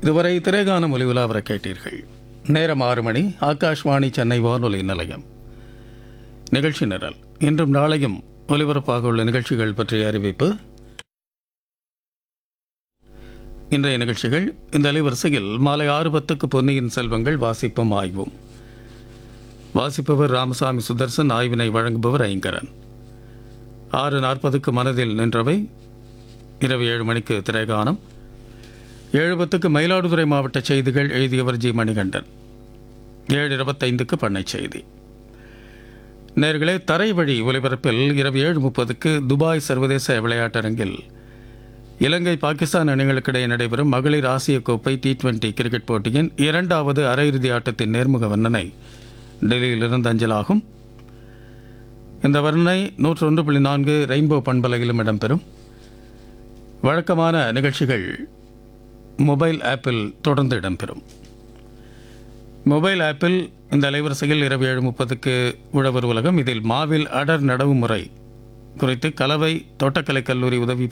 இதுவரை திரைகானம் ஒலிவிழா வர கேட்டீர்கள் நேரம் ஆறு மணி ஆகாஷ்வாணி சென்னை வானொலி நிலையம் நிகழ்ச்சி நிரல் இன்றும் நாளையும் ஒலிபரப்பாக உள்ள நிகழ்ச்சிகள் பற்றிய அறிவிப்பு இன்றைய நிகழ்ச்சிகள் இந்த அலைவரிசையில் மாலை ஆறு பத்துக்கு பொன்னியின் செல்வங்கள் வாசிப்பும் ஆய்வும் வாசிப்பவர் ராமசாமி சுதர்சன் ஆய்வினை வழங்குபவர் ஐங்கரன் ஆறு நாற்பதுக்கு மனதில் நின்றவை இரவு ஏழு மணிக்கு திரைகானம் ஏழு பத்துக்கு மயிலாடுதுறை மாவட்ட செய்திகள் எழுதியவர் ஜி மணிகண்டன் ஏழு இருபத்தைந்துக்கு பண்ணை செய்தி நேர்களே தரை வழி ஒலிபரப்பில் இரவு ஏழு முப்பதுக்கு துபாய் சர்வதேச விளையாட்டரங்கில் இலங்கை பாகிஸ்தான் அணிகளுக்கிடையே நடைபெறும் மகளிர் ஆசிய கோப்பை டி டுவெண்டி கிரிக்கெட் போட்டியின் இரண்டாவது அரையிறுதி ஆட்டத்தின் நேர்முக வர்ணனை டெல்லியிலிருந்து அஞ்சலாகும் இந்த வர்ணனை நூற்று ஒன்று புள்ளி நான்கு ரெயின்போ பண்பலையிலும் இடம்பெறும் வழக்கமான நிகழ்ச்சிகள் மொபைல் ஆப்பில் தொடர்ந்து இடம்பெறும் மொபைல் ஆப்பில் இந்த அலைவரிசையில் இரவு ஏழு முப்பதுக்கு உழவர் உலகம் இதில் மாவில் அடர் நடவு முறை குறித்து கலவை தோட்டக்கலை கல்லூரி உதவி